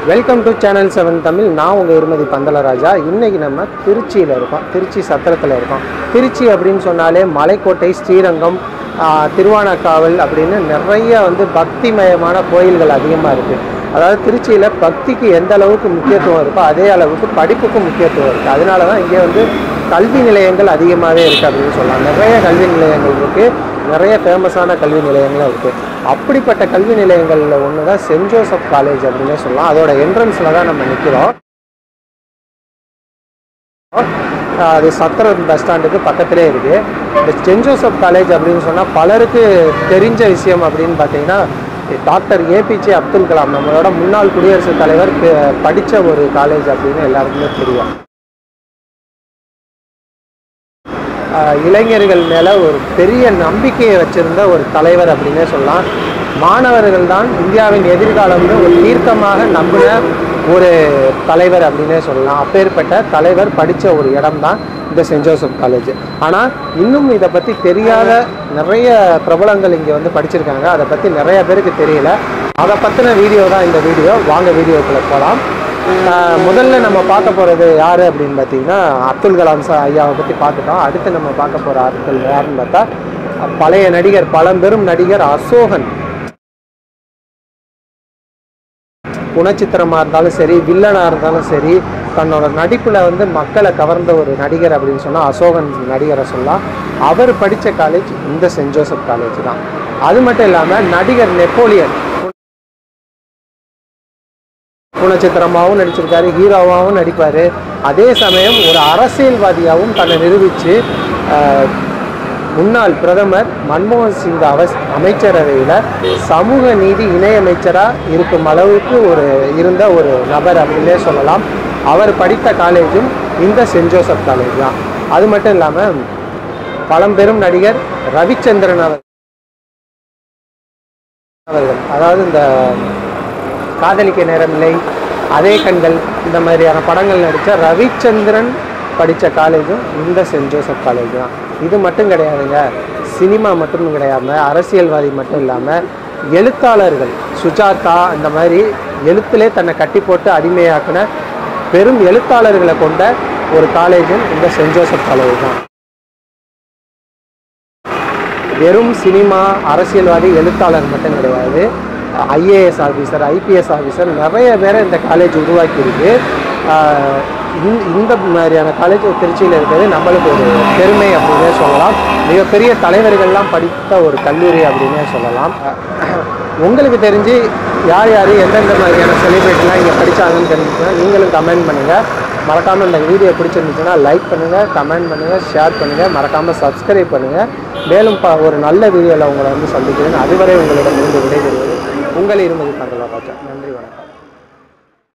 welcome to channel seven Tamil நான் உங்கள் இருமதி பந்தலராஜா இன்னைக்கு நம்ம திருச்சியில் இருக்கோம் திருச்சி சத்திரத்தில் இருக்கோம் திருச்சி அப்படின்னு சொன்னாலே மலைக்கோட்டை ஸ்ரீரங்கம் ஆ, திருவானக்காவல் அப்படின்னு நிறைய வந்து பக்திமயமான கோயில்கள் அதிகமாக இருக்குது அதாவது திருச்சியில் பக்திக்கு எந்த அளவுக்கு முக்கியத்துவம் இருக்கோ அதே அளவுக்கு படிப்புக்கும் முக்கியத்துவம் இருக்குது அதனால தான் இங்கே வந்து கல்வி நிலையங்கள் அதிகமாகவே இருக்குது அப்படின்னு சொல்லலாம் நிறைய கல்வி நிலையங்கள் இருக்குது நிறைய ஃபேமஸான கல்வி நிலையங்களும் இருக்குது அப்படிப்பட்ட கல்வி நிலையங்களில் ஒன்று தான் சென்ட் ஜோசப் காலேஜ் அப்படின்னே சொல்லலாம் அதோட என்ட்ரன்ஸில் தான் நம்ம நிற்கிறோம் அது சத்திரம் பஸ் ஸ்டாண்டுக்கு பக்கத்திலே இருக்குது இந்த சென்ட் ஜோசப் காலேஜ் அப்படின்னு சொன்னால் பலருக்கு தெரிஞ்ச விஷயம் அப்படின்னு பார்த்தீங்கன்னா டாக்டர் ஏபிஜே அப்துல் கலாம் நம்மளோட முன்னாள் குடியரசுத் தலைவர் படித்த ஒரு காலேஜ் அப்படின்னு எல்லாருக்குமே தெரியும் ஆஹ் இளைஞர்கள் மேலே ஒரு பெரிய நம்பிக்கையை வச்சிருந்த ஒரு தலைவர் அப்படின்னே சொல்லலாம் மாணவர்கள் தான் இந்தியாவின் எதிர்காலம்னு ஒரு தீர்க்கமாக நம்பின ஒரு தலைவர் அப்படின்னே சொல்லலாம் அப்பேற்பட்ட தலைவர் படித்த ஒரு இடம் தான் இந்த சென்ட் ஜோசப் காலேஜ் ஆனால் இன்னும் இதை பற்றி தெரியாத நிறைய பிரபலங்கள் இங்கே வந்து படிச்சிருக்காங்க அதை பற்றி நிறைய பேருக்கு தெரியல அதை பற்றின வீடியோ தான் இந்த வீடியோ வாங்க வீடியோக்குள்ளே போகலாம் ஆஹ் முதல்ல நம்ம பார்க்க போகிறது யார் அப்படின்னு பார்த்தீங்கன்னா அப்துல் கலாம் சார் ஐயாவை பற்றி பார்த்துட்டோம் அடுத்து நம்ம பார்க்க போகிற ஆட்கள் யாருன்னு பார்த்தா பழைய நடிகர் பழம்பெரும் நடிகர் அசோகன் குணச்சித்திரமாக இருந்தாலும் சரி வில்லனாக இருந்தாலும் சரி தன்னோட நடிப்பில் வந்து மக்களை கவர்ந்த ஒரு நடிகர் அப்படின்னு சொன்னால் அசோகன் நடிகரை சொல்லலாம் அவர் படித்த காலேஜ் இந்த சென்ட் ஜோசப் காலேஜ் தான் அது மட்டும் இல்லாமல் நடிகர் நெப்போலியன் குணச்சித்திரமாகவும் நடிச்சிருக்காரு ஹீரோவாகவும் நடிப்பார் அதே சமயம் ஒரு அரசியல்வாதியாகவும் தன்னை நிரூபித்து முன்னாள் பிரதமர் மன்மோகன் சிங் அவஸ் அமைச்சரவையில் சமூக நீதி இணையமைச்சராக இருக்கும் அளவுக்கு ஒரு இருந்த ஒரு நபர் அப்படின்னே சொல்லலாம் அவர் படித்த காலேஜும் இந்த சென்ட் ஜோசப் காலேஜ் தான் அது மட்டும் இல்லாமல் பழம்பெரும் நடிகர் ரவிச்சந்திரன் அவர் அவர்கள் அதாவது இந்த காதலிக்க நேரமில்லை அதே கண்கள் இந்த மாதிரியான படங்கள் நடித்த ரவிச்சந்திரன் படித்த காலேஜும் இந்த சென்ட் ஜோசப் காலேஜ் தான் இது மட்டும் கிடையாதுங்க சினிமா மட்டும் கிடையாம அரசியல்வாதி மட்டும் இல்லாமல் எழுத்தாளர்கள் சுஜாதா இந்த மாதிரி எழுத்திலே தன்னை கட்டி போட்டு அடிமையாக்கின பெரும் எழுத்தாளர்களை கொண்ட ஒரு காலேஜும் இந்த சென்ட் ஜோசப் காலேஜ் தான் வெறும் சினிமா அரசியல்வாதி எழுத்தாளர் மட்டும் கிடையாது ஐஏஎஸ் ஆஃபீஸர் ஐபிஎஸ் ஆஃபீஸர் நிறைய பேரை இந்த காலேஜ் உருவாக்கியிருக்கு ஆஹ் இந்த- இந்த மாதிரியான காலேஜ் திருச்சியில் இருக்கிறது நம்மளுக்கு ஒரு பெருமை அப்படின்னே சொல்லலாம் மிகப்பெரிய தலைவர்கள்லாம் படித்த ஒரு கல்லூரி அப்படின்னே சொல்லலாம் ஆஹ் உங்களுக்கு தெரிஞ்சு யார் யார் எந்தெந்த மாதிரியான செலிப்ரிட்டிலாம் இங்கே படித்தாங்கன்னு தெரிஞ்சுச்சுன்னா நீங்களும் கமெண்ட் பண்ணுங்கள் மறக்காமல் இந்த வீடியோ பிடிச்சிருந்துச்சுன்னா லைக் பண்ணுங்கள் கமெண்ட் பண்ணுங்கள் ஷேர் பண்ணுங்கள் மறக்காமல் சப்ஸ்கிரைப் பண்ணுங்கள் மேலும் ப ஒரு நல்ல வீடியோவில் உங்களை வந்து சந்திக்கிறேன் அதுவரை உங்களிடம் இருந்து விடைபெறுவது உங்கள் இருமதி பந்தலா ராஜா